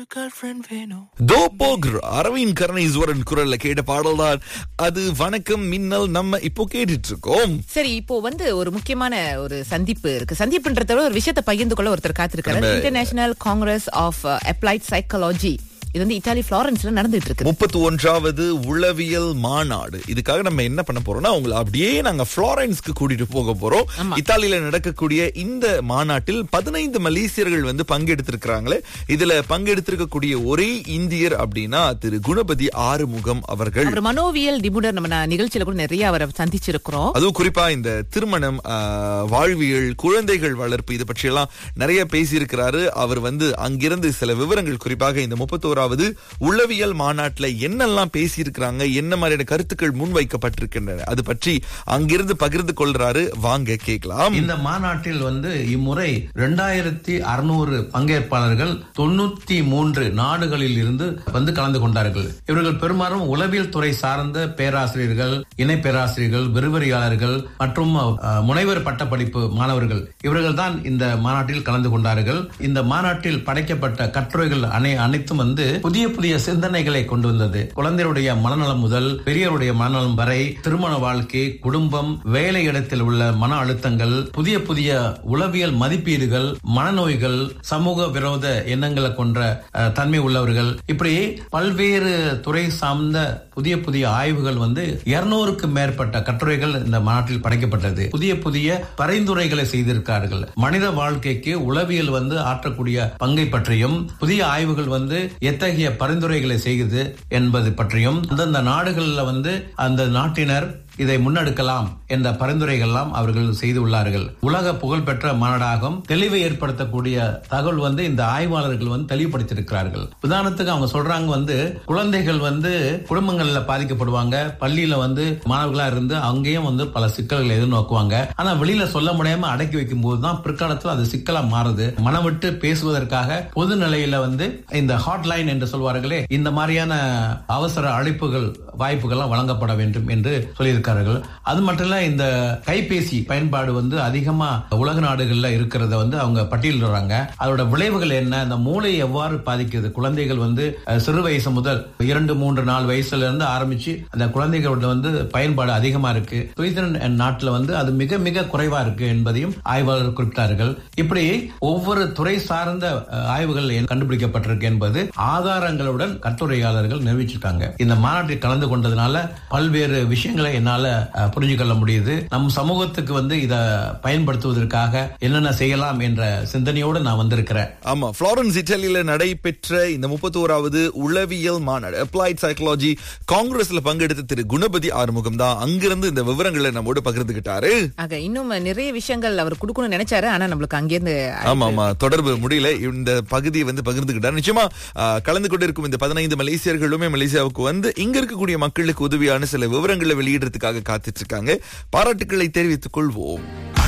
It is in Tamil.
girlfriend வேணும் தோ போக்ர் அரவிந்த் கருணீஸ்வரன் குரல்ல கேட்ட பாடல்தான் அது வணக்கம் மின்னல் நம்ம இப்போ கேட்டுட்டு இருக்கோம் சரி இப்போ வந்து ஒரு முக்கியமான ஒரு சந்திப்பு இருக்கு சந்திப்புன்றத விட ஒரு விஷயத்தை பகிர்ந்து கொள்ள ஒருத்தர் காத்திருக்காரு நம்ம- international congress of applied psychology இது வந்து இத்தாலி பிளாரன்ஸ்ல நடந்துட்டு இருக்கு முப்பத்தி ஒன்றாவது உளவியல் மாநாடு இதுக்காக நம்ம என்ன பண்ண போறோம்னா உங்களை அப்படியே நாங்க பிளாரன்ஸ்க்கு கூட்டிட்டு போக போறோம் இத்தாலியில நடக்கக்கூடிய இந்த மாநாட்டில் பதினைந்து மலேசியர்கள் வந்து பங்கெடுத்திருக்கிறாங்களே இதுல பங்கெடுத்திருக்கக்கூடிய ஒரே இந்தியர் அப்படின்னா திரு குணபதி ஆறுமுகம் அவர்கள் அவர் மனோவியல் நிபுணர் நம்ம ந- நிகழ்ச்சியில கூட நிறைய அவரை சந்திச்சிருக்கிறோம் அதுவும் குறிப்பா இந்த திருமணம் ஆஹ், வாழ்வியல் குழந்தைகள் வளர்ப்பு இது பற்றியெல்லாம் நிறைய பேசியிருக்கிறாரு அவர் வந்து அங்கிருந்து சில விவரங்கள் குறிப்பாக இந்த முப்பத்தோராவது உளவியல் மாநாட்டுல என்னெல்லாம் பேசியிருக்கிறாங்க என்ன மாதிரியான கருத்துக்கள் முன்வைக்கப்பட்டிருக்கின்றன அது பற்றி அங்கிருந்து பகிர்ந்து கொள்றாரு வாங்க கேட்கலாம் இந்த மாநாட்டில் வந்து இம்முறை இரண்டாயிரத்தி அறுநூறு பங்கேற்பாளர்கள் தொண்ணூத்தி மூன்று நாடுகளில் இருந்து வந்து கலந்து கொண்டார்கள் இவர்கள் பெரும்பாலும் உளவியல் துறை சார்ந்த பேராசிரியர்கள் இணை பேராசிரியர்கள் விரிவுரையாளர்கள் மற்றும் அஹ், முனைவர் பட்டப்படிப்பு மாணவர்கள் இவர்கள் தான் இந்த மாநாட்டில் கலந்து கொண்டார்கள் இந்த மாநாட்டில் படைக்கப்பட்ட கட்டுரைகள் அனை அனைத்தும் வந்து புதிய புதிய சிந்தனைகளை கொண்டு வந்தது குழந்தையுடைய மனநலம் முதல் பெரியவருடைய மனநலம் வரை திருமண வாழ்க்கை குடும்பம் வேலை இடத்தில் உள்ள மன அழுத்தங்கள் புதிய புதிய உளவியல் மதிப்பீடுகள் மனநோய்கள் சமூக விரோத எண்ணங்களை கொன்ற அஹ், தன்மை உள்ளவர்கள் இப்படி பல்வேறு துறை சார்ந்த புதிய புதிய ஆய்வுகள் வந்து இருநூறுக்கு மேற்பட்ட கட்டுரைகள் இந்த மாநாட்டில் படைக்கப்பட்டது புதிய புதிய பரிந்துரைகளை செய்திருக்கிறார்கள் மனித வாழ்க்கைக்கு உளவியல் வந்து ஆற்றக்கூடிய பங்கை பற்றியும் புதிய ஆய்வுகள் வந்து எத்தகைய பரிந்துரைகளை செய்கிறது என்பது பற்றியும் அந்தந்த நாடுகளில் வந்து அந்த நாட்டினர் இதை முன்னெடுக்கலாம் என்ற பரிந்துரைகள்லாம் அவர்கள் செய்துள்ளார்கள் உலக புகழ்பெற்ற மாநாடாகும் தெளிவை ஏற்படுத்தக்கூடிய தகவல் வந்து இந்த ஆய்வாளர்கள் வந்து தெளிவுபடுத்தியிருக்கிறார்கள் உதாரணத்துக்கு அவங்க சொல்றாங்க வந்து குழந்தைகள் வந்து குடும்பங்கள்ல பாதிக்கப்படுவாங்க பள்ளியில வந்து மாணவர்களா இருந்து அங்கேயும் வந்து பல சிக்கல்களை எதிர்நோக்குவாங்க ஆனா வெளியில சொல்ல முடியாம அடக்கி வைக்கும் போதுதான் பிற்காலத்தில் அது சிக்கலா மாறுது மனம் விட்டு பேசுவதற்காக பொது நிலையில வந்து இந்த ஹாட்லைன் என்று சொல்வார்களே இந்த மாதிரியான அவசர அழைப்புகள் வாய்ப்புகள்லாம் வழங்கப்பட வேண்டும் என்று சொல்லியிருக்கார்கள் அது மட்டும் இல்ல இந்த கைபேசி பயன்பாடு வந்து அதிகமா உலக நாடுகள்ல இருக்கிறத வந்து அவங்க பட்டியலிடுறாங்க அதோட விளைவுகள் என்ன அந்த மூளை எவ்வாறு பாதிக்குது குழந்தைகள் வந்து அஹ், சிறு வயசு முதல் இரண்டு மூன்று நாலு வயசுல இருந்து ஆரம்பிச்சு அந்த குழந்தைகளோட வந்து பயன்பாடு அதிகமா இருக்கு சுவிட்சர்லாந்து நாட்டுல வந்து அது மிக மிக குறைவா இருக்கு என்பதையும் ஆய்வாளர்கள் குறிப்பிட்டார்கள் இப்படி ஒவ்வொரு துறை சார்ந்த அஹ், ஆய்வுகள் என்ன கண்டுபிடிக்கப்பட்டிருக்கு என்பது ஆதாரங்களுடன் கட்டுரையாளர்கள் நிரூபிச்சிருக்காங்க இந்த மாநாட்டில் கலந்து கொண்டதுனால பல்வேறு விஷயங்களை என்னால அஹ், புரிஞ்சு கொள்ள முடியுது நம் சமூகத்துக்கு வந்து இத பயன்படுத்துவதற்காக என்னென்ன செய்யலாம் என்ற சிந்தனையோடு நான் வந்திருக்கிறேன் ஆமா பிளாரன்ஸ் இத்தாலியில நடைபெற்ற இந்த முப்பத்தோராவது உளவியல் மாநாடு அப்ளைட் சைக்காலஜி காங்கிரஸ்ல பங்கெடுத்த திரு குணபதி ஆறுமுகம் தான் அங்கிருந்து இந்த விவரங்களை நம்மோடு பகிர்ந்துகிட்டாரு ஆக இன்னும் நிறைய விஷயங்கள் அவர் கொடுக்கணும்னு நினைச்சாரு ஆனா நம்மளுக்கு அங்கிருந்து ஆமா ஆமா தொடர்பு முடியல இந்த பகுதியை வந்து பகிர்ந்துகிட்டார் நிச்சயமா ஆ, கலந்து கொண்டிருக்கும் இந்த பதினைந்து மலேசியர்களுமே மலேசியாவுக்கு வந்து இங்க இருக்கக்கூடிய மக்களுக்கு உதவியான சில விவரங்களை வெளியிடுறதுக்காக காத்துட்டு இருக்காங்க பாராட்டுக்களை தெரிவித்துக் கொள்வோம்